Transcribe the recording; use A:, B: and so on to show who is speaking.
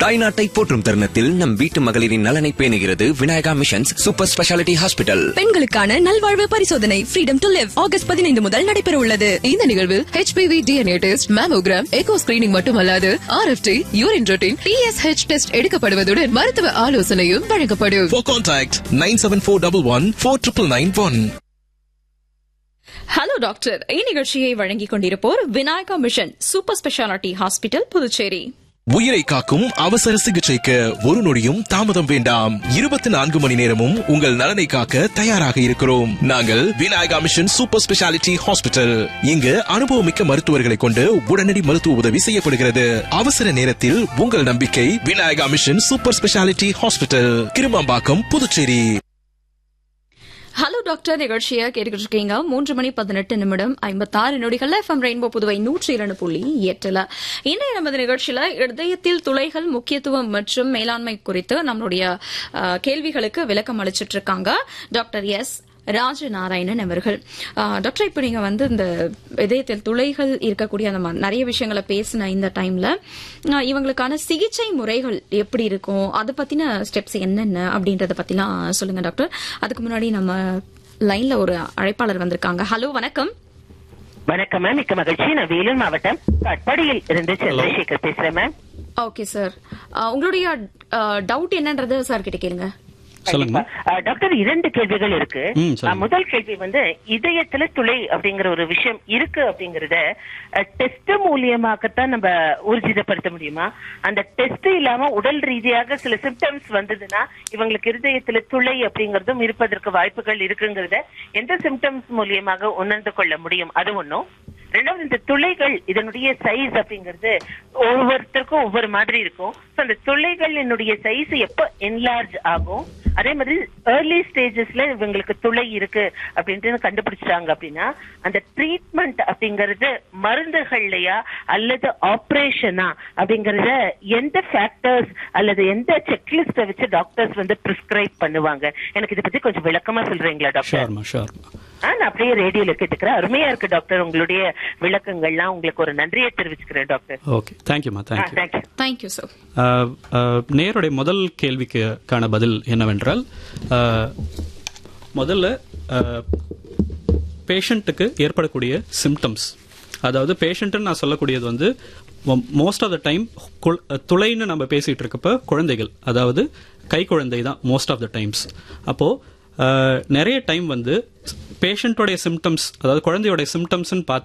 A: தாய்நாட்டை போற்றும் தருணத்தில் நம் வீட்டு மகளிரின் நலனை பேணுகிறது Vinayaka missions super speciality hospital
B: பெண்களுக்கான நல்வாழ்வு பரிசோதனை ஃப்ரீடம் டு லிவ் ஆகஸ்ட் பதினைந்து முதல் நடைபெற உள்ளது
C: இந்த நிகழ்வில் HPV DNA test mammogram echo screening மட்டுமல்லாது RFT urine routine TSH test எடுக்கப்படுவதுடன் மருத்துவ ஆலோசனையும் வழங்கப்படும்
D: For contact 97411 4991.
E: ஹலோ டாக்டர் இந்நிகழ்ச்சியை வழங்கிக் கொண்டிருப்போர் Vinayaka mission super speciality hospital Puducherry
D: உயிரை காக்கும் அவசர சிகிச்சைக்கு ஒரு நொடியும் தாமதம் வேண்டாம் இருபத்தி நான்கு மணி நேரமும் உங்கள் நலனை காக்க தயாராக இருக்கிறோம் நாங்கள் Vinayaka mission super speciality hospital இங்கு அனுபவமிக்க மருத்துவர்களை கொண்டு உடனடி மருத்துவ உதவி செய்யப்படுகிறது அவசர நேரத்தில் உங்கள் நம்பிக்கை Vinayaka mission super speciality hospital Kirumampakkam Puducherry
E: hello doctor நிகழ்ச்சியை கேட்டுக்கிட்டு இருக்கீங்க மூன்று மணி பதினெட்டு நிமிடம் ஐம்பத்தாறு நொடிகள் எஃப்எம் ரெயின்போ புதுவை நூற்றி இரண்டு புள்ளி எட்டுல இன்றைய நமது நிகழ்ச்சியில இதயத்தில் துளைகள் முக்கியத்துவம் மற்றும் மேலாண்மை குறித்து நம்மளுடைய அஹ், கேள்விகளுக்கு விளக்கம் அளிச்சிட்டு இருக்காங்க டாக்டர் எஸ் ராஜநாராயணன் அவர்கள் அஹ், டாக்டர் இப்போ நீங்க வந்து இந்த இதயத்தில் துளைகள் இருக்கக்கூடிய அந்த ம- நிறைய விஷயங்களை பேசின இந்த டைம்ல அஹ், இவங்களுக்கான சிகிச்சை முறைகள் எப்படி இருக்கும் அதை பத்தின ஸ்டெப்ஸ் என்னென்ன அப்படின்றத பத்திலாம் சொல்லுங்க டாக்டர் அதுக்கு முன்னாடி நம்ம லைன்ல ஒரு அழைப்பாளர் வந்திருக்காங்க ஹலோ வணக்கம்
F: வணக்கம் மேம் மிக்க மகிழ்ச்சி நான் வேலூர் மாவட்டம் கட்பாடியில் இருந்து சந்திரசேகர் பேசுறேன் மேம்
E: ஓகே சார் உங்களுடைய டவுட் என்னன்றது சார் கிட்ட கேளுங்க
G: சொல்லுங்க
F: ஆ, டாக்டர் இரண்டு கேள்விகள் இருக்கு
G: ம், சொல்லுங்க.
F: ஆ, முதல் கேள்வி வந்து இதயத்துல துளை அப்படிங்கிற ஒரு விஷயம் இருக்கு அப்படிங்கறத டெஸ்ட் மூலியமாகத்தான் நம்ம ஊர்ஜிதப்படுத்த முடியுமா அந்த டெஸ்ட் இல்லாம உடல் ரீதியாக சில சிம்டம்ஸ் வந்ததுன்னா இவங்களுக்கு இருதயத்துல துளை அப்படிங்கறதும் இருப்பதற்கு வாய்ப்புகள் இருக்குங்கிறத எந்த சிம்டம்ஸ் மூலியமாக உணர்ந்து கொள்ள முடியும் அது ஒண்ணும் ரெண்டாவது இந்த துளைகள் இதனுடைய சைஸ் அப்படிங்கிறது ஒவ்வொருத்தருக்கும் ஒவ்வொரு மாதிரி இருக்கும் So, அந்த துளைகளினுடைய சைஸ் எப்ப என்லார்ஜ் ஆகும் அதே மாதிரி ஏர்லி ஸ்டேஜஸ்ல இவங்களுக்கு துளை இருக்கு அப்படின்ட்டு கண்டுபிடிச்சாங்க அப்படின்னா அந்த ட்ரீட்மெண்ட் அப்படிங்கறது மருந்துகள்லயா அல்லது ஆபரேஷனா அப்படிங்கறத எந்த ஃபேக்டர்ஸ் அல்லது எந்த செக்லிஸ்ட வச்சு டாக்டர்ஸ் வந்து பிரிஸ்கிரைப் பண்ணுவாங்க எனக்கு இதை பத்தி கொஞ்சம் விளக்கமா சொல்றீங்களா டாக்டர்
G: ஷோர்மா ஷோர்மா
F: ஆ, நான் அப்படியே ரேடியோல கேட்டுக்கிறேன் அருமையா இருக்கு டாக்டர் உங்களுடைய விளக்கங்கள்லாம் உங்களுக்கு ஒரு நன்றியை தெரிவிச்சுக்கிறேன் டாக்டர்
G: ஓகே தேங்க்யூமா தேங்க்யூ
F: தேங்க்யூ
E: தேங்க்யூ சார்
G: நேருடைய முதல் கேள்விக்கான பதில் என்னவென்றால் ஆஹ், முதல்ல பேஷண்ட்டுக்கு ஏற்படக்கூடிய சிம்டம்ஸ் அதாவது பேஷண்ட்டுன்னு நான் சொல்லக்கூடியது வந்து மோஸ்ட் ஆஃப் த டைம் துளைன்னு நம்ம பேசிட்டு இருக்கப்ப குழந்தைகள் அதாவது கை குழந்தை தான் மோஸ்ட் ஆஃப் த டைம்ஸ் அப்போ ஆஹ், நிறைய டைம் வந்து பேஷண்ட்டோடைய சிம்டம்ஸ் அதாவது குழந்தையோட சிம்டம்ஸ்னு பார்த்து